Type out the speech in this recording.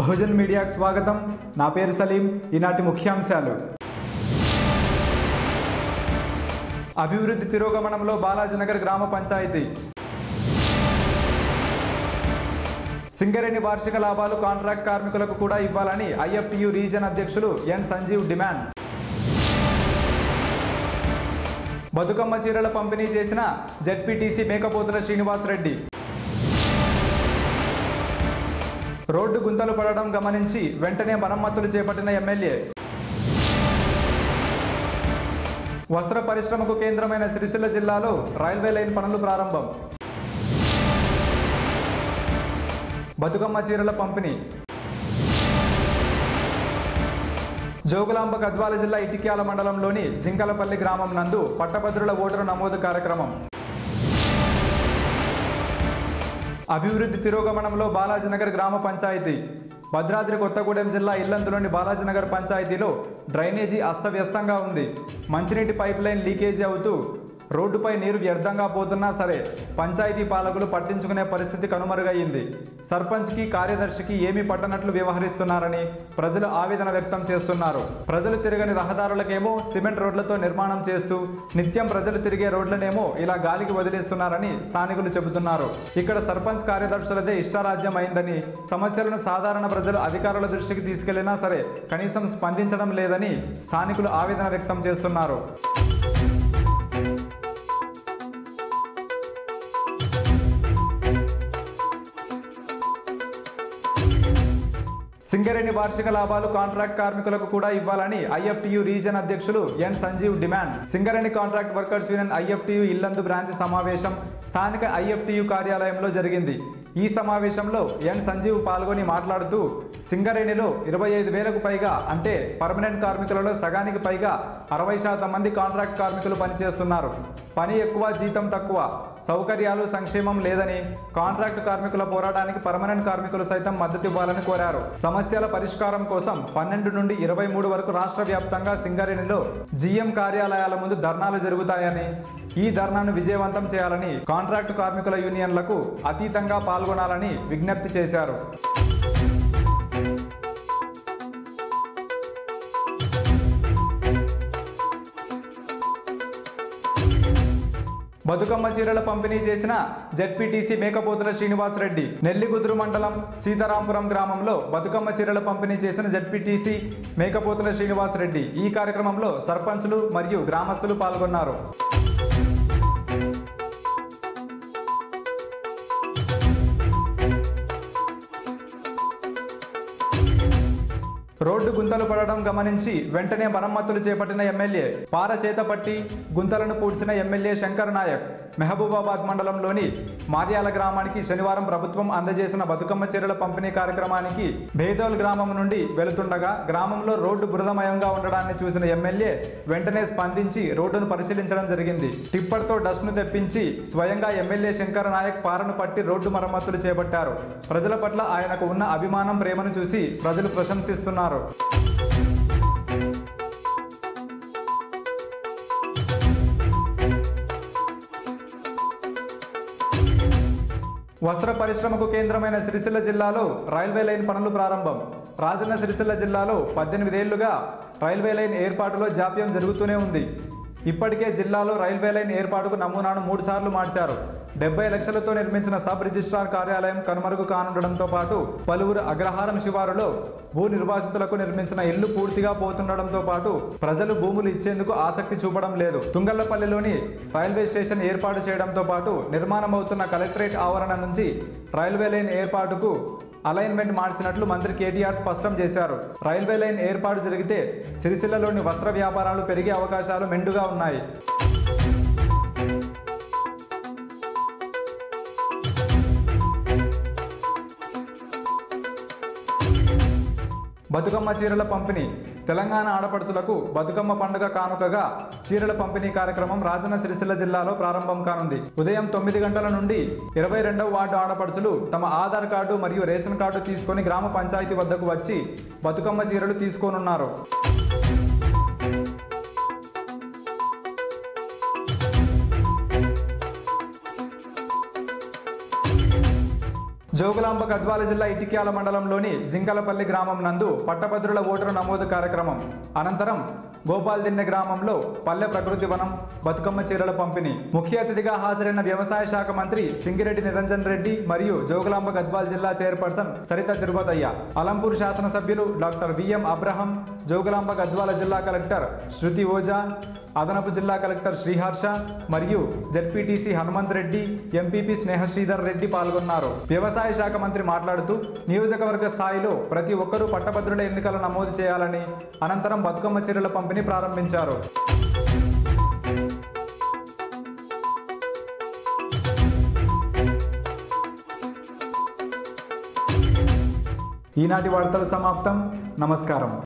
బహుజన్ మీడియాకు స్వాగతం నా పేరు సలీం ఈనాటి ముఖ్యాంశాలు అభివృద్ధి తిరోగమనంలో బాలాజీనగర్ గ్రామ పంచాయతీ సింగరేణి వార్షిక లాభాలు కాంట్రాక్ట్ కార్మికులకు కూడా ఇవ్వాలని ఐఎఫ్టియు రీజన్ అధ్యక్షులు ఎన్ సంజీవ్ డిమాండ్ బతుకమ్మ చీరల పంపిణీ చేసిన జెడ్పీటీసీ మేకపోతుల శ్రీనివాస్ రెడ్డి రోడ్డు గుంతలు పడడం గమనించి వెంటనే మరమ్మతులు చేపట్టిన ఎమ్మెల్యే వస్త్ర పరిశ్రమకు కేంద్రమైన సిరిసిల్ల జిల్లాలో రైల్వే లైన్ పనులు ప్రారంభం బతుకమ్మ చీరల పంపిణీ జోగులాంబ గద్వాల జిల్లా ఇటిక్యాల మండలంలోని జింకలపల్లి గ్రామం నందు పట్టభద్రుల ఓటరు నమోదు కార్యక్రమం అభివృద్ధి తిరోగమనంలో బాలాజీనగర్ గ్రామ పంచాయతీ భద్రాద్రి కొత్తగూడెం జిల్లా ఇల్లందులోని బాలాజీనగర్ పంచాయతీలో డ్రైనేజీ అస్తవ్యస్తంగా ఉంది మంచినీటి పైప్ లైన్ లీకేజీ అవుతూ రోడ్డుపై నీరు వ్యర్థంగా పోతున్నా సరే పంచాయతీ పాలకులు పట్టించుకునే పరిస్థితి కనుమరుగయ్యింది సర్పంచ్కి కార్యదర్శికి ఏమీ పట్టనట్లు వ్యవహరిస్తున్నారని ప్రజలు ఆవేదన వ్యక్తం చేస్తున్నారు ప్రజలు తిరగని రహదారులకేమో సిమెంట్ రోడ్లతో నిర్మాణం చేస్తూ నిత్యం ప్రజలు తిరిగే రోడ్లనేమో ఇలా గాలికి వదిలేస్తున్నారని స్థానికులు చెబుతున్నారు ఇక్కడ సర్పంచ్ కార్యదర్శులదే ఇష్టారాజ్యం అయిందని సమస్యలను సాధారణ ప్రజలు అధికారుల దృష్టికి తీసుకెళ్లినా సరే కనీసం స్పందించడం లేదని స్థానికులు ఆవేదన వ్యక్తం చేస్తున్నారు సింగరేణి వార్షిక లాభాలు కాంట్రాక్ట్ కార్మికులకు కూడా ఇవ్వాలని ఐఎఫ్టియు రీజన్ అధ్యక్షులు N Sanjeev demand Singareni contract workers union IFTU Illandu branch సమావేశం స్థానిక ఐఎఫ్టియు కార్యాలయంలో జరిగింది ఈ సమావేశంలో ఎన్ సంజీవ్ పాల్గొని మాట్లాడుతూ సింగరేణిలో ఇరవై ఐదు వేలకు పైగా అంటే పర్మనెంట్ కార్మికులలో సగానికి పైగా అరవై శాతం మంది కాంట్రాక్ట్ కార్మికులు పనిచేస్తున్నారు పని ఎక్కువ జీతం తక్కువ సౌకర్యాలు సంక్షేమం లేదని కాంట్రాక్ట్ కార్మికుల పోరాటానికి పర్మనెంట్ కార్మికులు సైతం మద్దతు ఇవ్వాలని కోరారు సమస్యల పరిష్కారం కోసం పన్నెండు నుండి ఇరవై మూడు వరకు రాష్ట్ర వ్యాప్తంగా సింగరేణిలో జీఎం కార్యాలయాల ముందు ధర్నాలు జరుగుతాయని ఈ ధర్నాను విజయవంతం చేయాలని కాంట్రాక్టు కార్మికుల యూనియన్లకు అతీతంగా పాల్గొనాలని విజ్ఞప్తి చేశారు బతుకమ్మ చీరల పంపిణీ చేసిన జెడ్పీటీసీ మేకపోతుల శ్రీనివాస్ రెడ్డి నెల్లిగుదురు మండలం సీతారాంపురం గ్రామంలో బతుకమ్మ చీరల పంపిణీ చేసిన జెడ్పీటీసీ మేకపోతుల శ్రీనివాస్ రెడ్డి ఈ కార్యక్రమంలో సర్పంచులు మరియు గ్రామస్తులు పాల్గొన్నారు రోడ్డు గుంతలు పడడం గమనించి వెంటనే మరమ్మతులు చేపట్టిన ఎమ్మెల్యే పార చేతపట్టి గుంతలను పూడ్చిన ఎమ్మెల్యే శంకర్ నాయక్ మెహబూబాబాద్ మండలంలోని మార్యాల గ్రామానికి శనివారం ప్రభుత్వం అందజేసిన బతుకమ్మ చీరల పంపిణీ కార్యక్రమానికి బేదోల్ గ్రామం నుండి వెళుతుండగా గ్రామంలో రోడ్డు బురదమయంగా ఉండడాన్ని చూసిన ఎమ్మెల్యే వెంటనే స్పందించి రోడ్డును పరిశీలించడం జరిగింది టిప్పర్తో డస్ట్ను తెప్పించి స్వయంగా ఎమ్మెల్యే శంకర్ నాయక్ పారను పట్టి రోడ్డు మరమ్మతులు చేపట్టారు ప్రజల పట్ల ఆయనకు ఉన్న అభిమానం ప్రేమను చూసి ప్రజలు ప్రశంసిస్తున్నారు వస్త్ర పరిశ్రమకు కేంద్రమైన సిరిసిల్ల జిల్లాలో రైల్వే లైన్ పనులు ప్రారంభం రాజన్న సిరిసిల్ల జిల్లాలో పద్దెనిమిదేళ్లుగా రైల్వే లైన్ ఏర్పాటులో జాప్యం జరుగుతూనే ఉంది ఇప్పటికే జిల్లాలో రైల్వే లైన్ ఏర్పాటుకు నమూనాను మూడు సార్లు మార్చారు డెబ్బై లక్షలతో నిర్మించిన సబ్ రిజిస్ట్రార్ కార్యాలయం కనుమరుగు కానుండడంతో పాటు పలువురు అగ్రహారం శివారులో భూ నిర్వాసితులకు నిర్మించిన ఇల్లు పూర్తిగా పోతుండడంతో పాటు ప్రజలు భూములు ఇచ్చేందుకు ఆసక్తి చూపడం లేదు తుంగళ్లపల్లిలోని రైల్వే స్టేషన్ ఏర్పాటు చేయడంతో పాటు నిర్మాణం అవుతున్న కలెక్టరేట్ ఆవరణ నుంచి రైల్వే లైన్ ఏర్పాటుకు అలైన్మెంట్ మార్చినట్లు మంత్రి కేటీఆర్ స్పష్టం చేశారు రైల్వే లైన్ ఏర్పాటు జరిగితే సిరిసిల్లలోని వస్త్ర వ్యాపారాలు పెరిగే అవకాశాలు మెండుగా ఉన్నాయి బతుకమ్మ చీరల పంపిణీ తెలంగాణ ఆడపడుచులకు బతుకమ్మ పండుగ కానుకగా చీరల పంపిణీ కార్యక్రమం రాజన్న సిరిసిల్ల జిల్లాలో ప్రారంభం కానుంది ఉదయం తొమ్మిది గంటల నుండి ఇరవై రెండవ వార్డు ఆడపడుచులు తమ ఆధార్ కార్డు మరియు రేషన్ కార్డు తీసుకొని గ్రామ పంచాయతీ వద్దకు వచ్చి బతుకమ్మ చీరలు తీసుకోనున్నారు జోగులాంబ గద్వాల జిల్లా ఇటిక్యాల మండలంలోని జింకలపల్లి గ్రామం నందు పట్టభద్రుల ఓటరు నమోదు కార్యక్రమం అనంతరం గోపాల్ దిన్నె గ్రామంలో పల్లె ప్రకృతి వనం బతుకమ్మ చీరల పంపిణీ ముఖ్య అతిథిగా హాజరైన వ్యవసాయ శాఖ మంత్రి సింగిరెడ్డి నిరంజన్ రెడ్డి మరియు జోగులాంబ గద్వాల్ జిల్లా చైర్పర్సన్ సరిత తిరుపతయ్య అలంపూర్ శాసనసభ్యులు డాక్టర్ విఎం అబ్రహం జోగులాంబ గద్వాల జిల్లా కలెక్టర్ శృతి ఓజా అదనపు జిల్లా కలెక్టర్ శ్రీహర్ష మరియు జెడ్పీటీసీ హనుమంత్ రెడ్డి ఎంపీపీ స్నేహశ్రీధర్ రెడ్డి పాల్గొన్నారు వ్యవసాయ శాఖ మంత్రి మాట్లాడుతూ నియోజకవర్గ స్థాయిలో ప్రతి ఒక్కరూ పట్టభద్రుల ఎన్నికలు నమోదు చేయాలని అనంతరం బతుకమ్మ చీరల పంపిణీ ప్రారంభించారు ఈనాటి వార్తలు సమాప్తం నమస్కారం